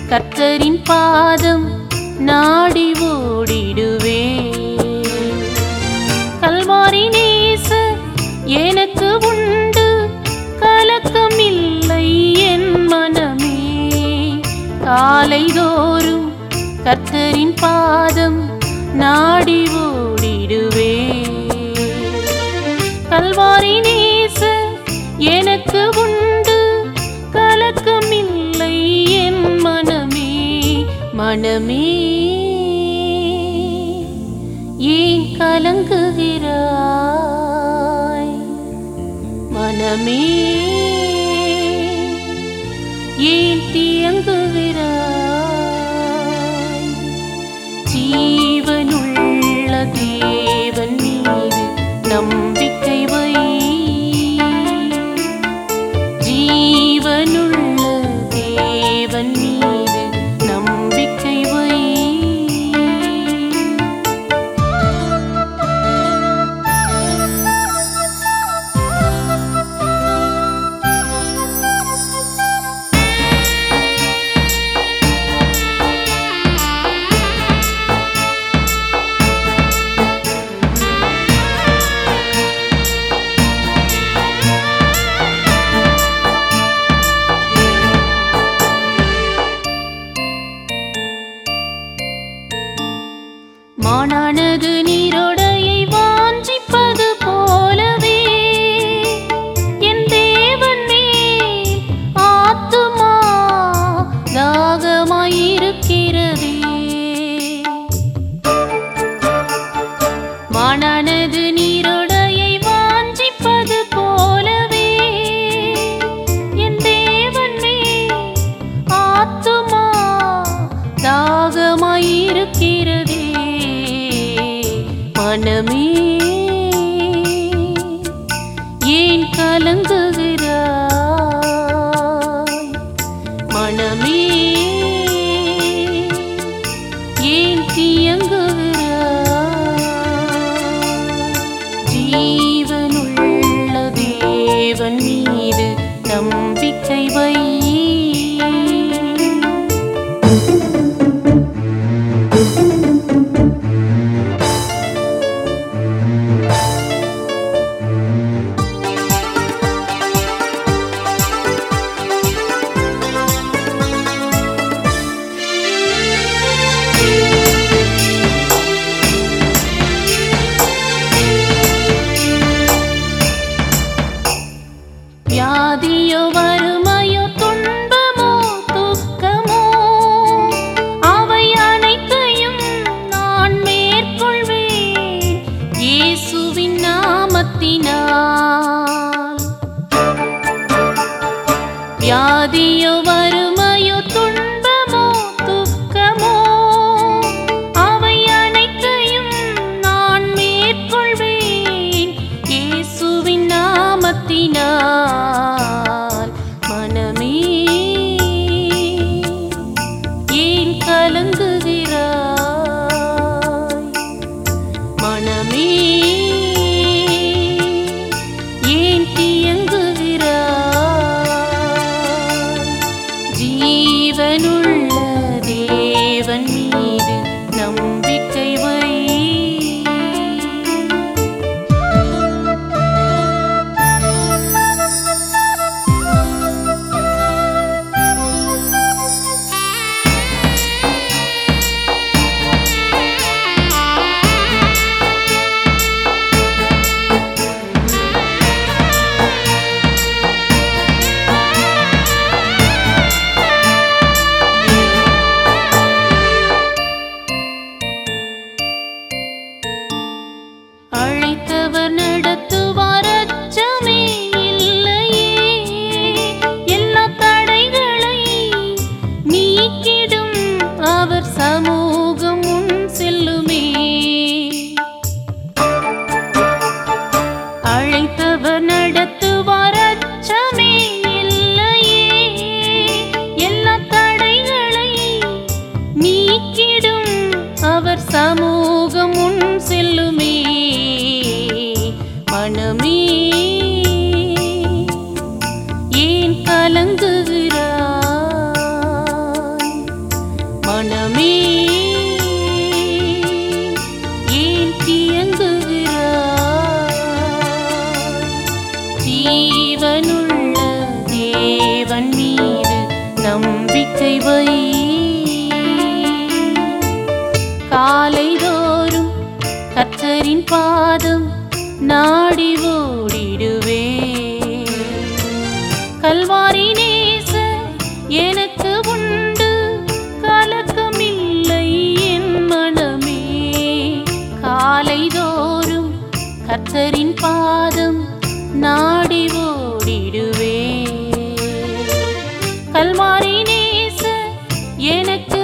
கர்த்தரின் பாதம் நாடி ஓடிடுவே கல்வாரி நேச எனக்கு உண்டு கலக்கம் இல்லை என் மனமே காலைதோறும் கர்த்தரின் பாதம் நாடி ஓடிடுவே கல்வாரி நேச எனக்கு உண்டு கலக்கம் இல்லை என் மனமே மனமே ஏன் கலங்குகிறாய் மனமே ஏன் தியங்குகிறாய் ஜீவனுள்ள தேவன் மீது நம்பிக்கை வை ஜீவனுள்ள தேவன் மீது நம்பிக்கை வை மானானது நீரோடையை வாஞ்சிப்பது போலவே என் தேவன் மேல் ஆத்துமா தாகமாயிருக்கிறதே மானானது நீரோடையை வாஞ்சிப்பது போலவே என் தேவன் மேல் ஆத்துமா தாகமாயிருக்கிறதே மனமே ஏன் கலங்குகிறாய் மனமே ஏன் தியங்குகிறாய் ஜீவனுள்ள தேவன் மீது நம்பிக்கை வை வியாதியோ வறுமையோ துன்பமோ துக்கமோ அவை அனைத்தையும் நான் மேற்கொள்வேன் இயேசுவின் நாமத்தினால் வியாதியோ வறுமையோ துன்பமோ துக்கமோ அவை அனைத்தையும் நான் மேற்கொள்வேன் இயேசுவின் நாமத்தினால் மனமே ஏன் கலங்குகிறாய் மனமே ஏன் தியங்குகிறாய் ஜீவனுள்ள தேவன் மீது நம்பிக்கை வை அழைத்தவர் நடத்துவார் அச்சமே இல்லையே எல்லா தடைகளை நீக்கிடும் அவர் சமூகம் முன் செல்லுமே அழைத்தவர் நடத்துவார் அச்சமே இல்லையே எல்லா தடைகளை நீக்கிடும் அவர் சமூகம் முன் செல்லுமே மனமே ஏன் கலங்குகிறாய் காலைதோறும் கர்த்தரின் பாதம் நாடி ஓடிடுவே கல்வாரி நேச எனக்கு உண்டு கலக்கமில்லை என் மனமே காலைதோறும் கர்த்தரின் பாதம் நாடி ஓடிடுவே கல்வாரி நேச எனக்கு